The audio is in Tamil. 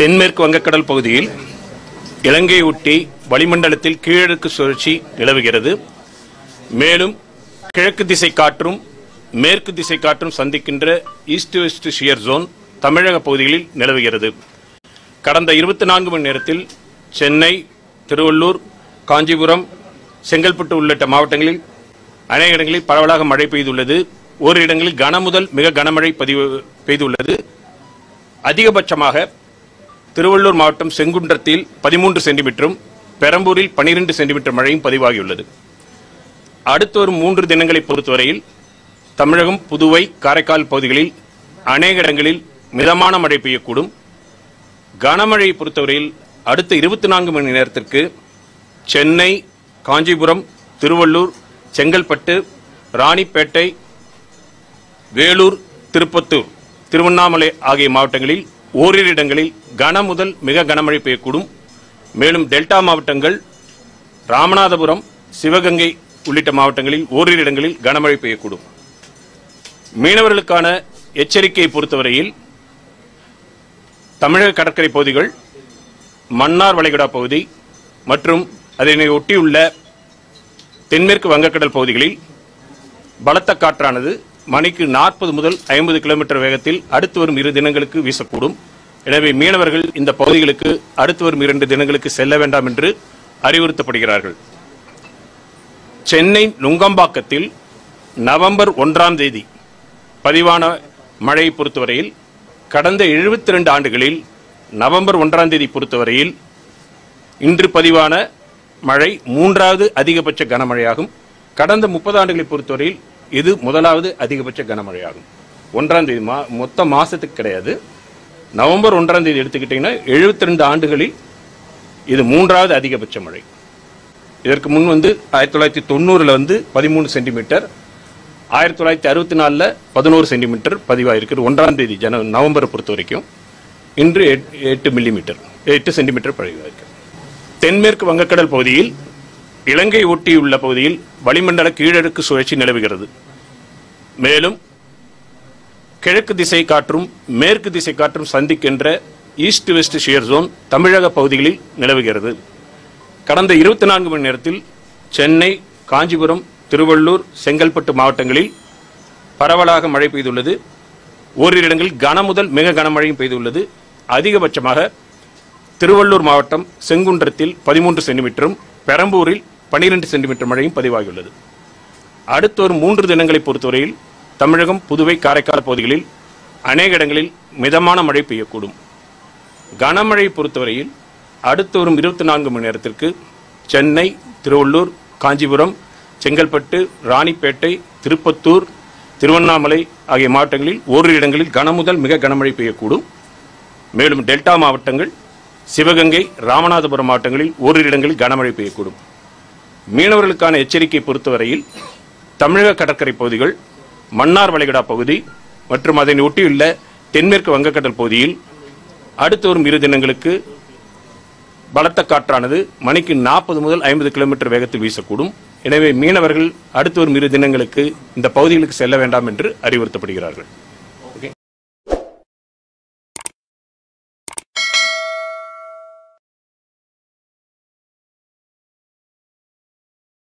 தென்மேற்கு வங்கக்கடல் பகுதியில் இலங்கையை ஒட்டி வளிமண்டலத்தில் கீழடுக்கு சுழற்சி நிலவுகிறது மேலும் கிழக்கு திசை காற்றும் மேற்கு திசை காற்றும் சந்திக்கின்ற ஈஸ்ட் வெஸ்ட் ஷியர் ஜோன் தமிழக பகுதிகளில் நிலவுகிறது கடந்த இருபத்தி நான்கு மணி நேரத்தில் சென்னை திருவள்ளூர் காஞ்சிபுரம் செங்கல்பட்டு உள்ளிட்ட மாவட்டங்களில் அநேக இடங்களில் பரவலாக மழை பெய்துள்ளது ஓரிரு இடங்களில் கன முதல் மிக கனமழை பதிவு பெய்துள்ளது அதிகபட்சமாக திருவள்ளூர் மாவட்டம் செங்குன்றத்தில் பதிமூன்று சென்டிமீட்டரும் பெரம்பூரில் பனிரெண்டு சென்டிமீட்டர் மழையும் பதிவாகியுள்ளது அடுத்து வரும் மூன்று தினங்களை பொறுத்தவரையில் தமிழகம் புதுவை காரைக்கால் பகுதிகளில் அநேக இடங்களில் மிதமான மழை பெய்யக்கூடும் கனமழையை பொறுத்தவரையில் அடுத்த இருபத்தி நான்கு மணி நேரத்திற்கு சென்னை காஞ்சிபுரம் திருவள்ளூர் செங்கல்பட்டு ராணிப்பேட்டை வேலூர் திருப்பத்தூர் திருவண்ணாமலை ஆகிய மாவட்டங்களில் ஓரிரு இடங்களில் கன முதல் மிக கனமழை பெய்யக்கூடும் மேலும் டெல்டா மாவட்டங்கள் ராமநாதபுரம் சிவகங்கை உள்ளிட்ட மாவட்டங்களில் ஓரிரு இடங்களில் கனமழை பெய்யக்கூடும் மீனவர்களுக்கான எச்சரிக்கையை பொறுத்தவரையில் தமிழக கடற்கரை பகுதிகள் மன்னார் வளைகுடா பகுதி மற்றும் அதனை ஒட்டியுள்ள தென்மேற்கு வங்கக்கடல் பகுதிகளில் பலத்த காற்றானது மணிக்கு நாற்பது முதல் ஐம்பது கிலோமீட்டர் வேகத்தில் அடுத்து வரும் இரு தினங்களுக்கு வீசக்கூடும் எனவே மீனவர்கள் இந்த பகுதிகளுக்கு அடுத்து வரும் இரண்டு தினங்களுக்கு செல்ல வேண்டாம் என்று அறிவுறுத்தப்படுகிறார்கள் சென்னை நுங்கம்பாக்கத்தில் நவம்பர் ஒன்றாம் தேதி பதிவான மழையை பொறுத்தவரையில் கடந்த 72 ஆண்டுகளில் நவம்பர் ஒன்றாம் தேதி பொறுத்தவரையில் இன்று பதிவான மழை மூன்றாவது அதிகபட்ச கனமழையாகும் கடந்த முப்பது ஆண்டுகளை பொறுத்தவரையில் இது முதலாவது அதிகபட்ச கனமழையாகும் ஒன்றாம் தேதி மா மொத்த மாசத்துக்கு கிடையாது நவம்பர் ஒன்றாம் தேதி எடுத்துக்கிட்டிங்கன்னா 72 ஆண்டுகளில் இது மூன்றாவது அதிகபட்ச மழை இதற்கு முன் வந்து ஆயிரத்தி தொள்ளாயிரத்தி தொண்ணூறில் வந்து பதிமூணு சென்டிமீட்டர் ஆயிரத்தி தொள்ளாயிரத்தி அறுபத்தி நாலில் பதினோரு சென்டிமீட்டர் பதிவாயிருக்கிறது ஒன்றாம் தேதி ஜன நவம்பரை பொறுத்த வரைக்கும் இன்று எட்- எட்டு மில்லிமீட்டர் எட்டு சென்டிமீட்டர் பதிவாயிருக்கு தென்மேற்கு வங்கக்கடல் பகுதியில் இலங்கை ஒட்டியுள்ள பகுதியில் வளிமண்டல கீழடுக்கு சுழற்சி நிலவுகிறது மேலும் கிழக்கு திசை காற்றும் மேற்கு திசை காற்றும் சந்திக்கின்ற ஈஸ்ட் வெஸ்ட் ஷியர் ஜோன் தமிழக பகுதிகளில் நிலவுகிறது கடந்த இருபத்தி நான்கு மணி நேரத்தில் சென்னை காஞ்சிபுரம் திருவள்ளூர் செங்கல்பட்டு மாவட்டங்களில் பரவலாக மழை பெய்துள்ளது ஓரிரு இடங்களில் கன முதல் மிக கனமழையும் பெய்துள்ளது அதிகபட்சமாக திருவள்ளூர் மாவட்டம் செங்குன்றத்தில் பதிமூன்று சென்டிமீட்டரும் பெரம்பூரில் பனிரெண்டு சென்டிமீட்டர் மழையும் பதிவாகியுள்ளது அடுத்து வரும் மூன்று தினங்களை பொறுத்தவரையில் தமிழகம் புதுவை காரைக்கால் பகுதிகளில் அநேக இடங்களில் மிதமான மழை பெய்யக்கூடும் கனமழை பொறுத்தவரையில் அடுத்து வரும் இருபத்தி நான்கு மணி நேரத்திற்கு சென்னை திருவள்ளூர் காஞ்சிபுரம் செங்கல்பட்டு ராணிப்பேட்டை திருப்பத்தூர் திருவண்ணாமலை ஆகிய மாவட்டங்களில் ஓரிரு இடங்களில் கன முதல் மிக கனமழை பெய்யக்கூடும் மேலும் டெல்டா மாவட்டங்கள் சிவகங்கை ராமநாதபுரம் மாவட்டங்களில் ஓரிரு இடங்களில் கனமழை பெய்யக்கூடும் மீனவர்களுக்கான எச்சரிக்கை பொறுத்தவரையில் தமிழக கடற்கரை பகுதிகள் மன்னார் வளைகுடா பகுதி மற்றும் அதனை ஒட்டியுள்ள தென்மேற்கு வங்கக்கடல் பகுதியில் அடுத்து வரும் இரு தினங்களுக்கு பலத்த காற்றானது மணிக்கு நாற்பது முதல் ஐம்பது கிலோமீட்டர் வேகத்தில் வீசக்கூடும் எனவே மீனவர்கள் அடுத்து வரும் இரு தினங்களுக்கு இந்த பகுதிகளுக்கு செல்ல வேண்டாம் என்று அறிவுறுத்தப்படுகிறார்கள்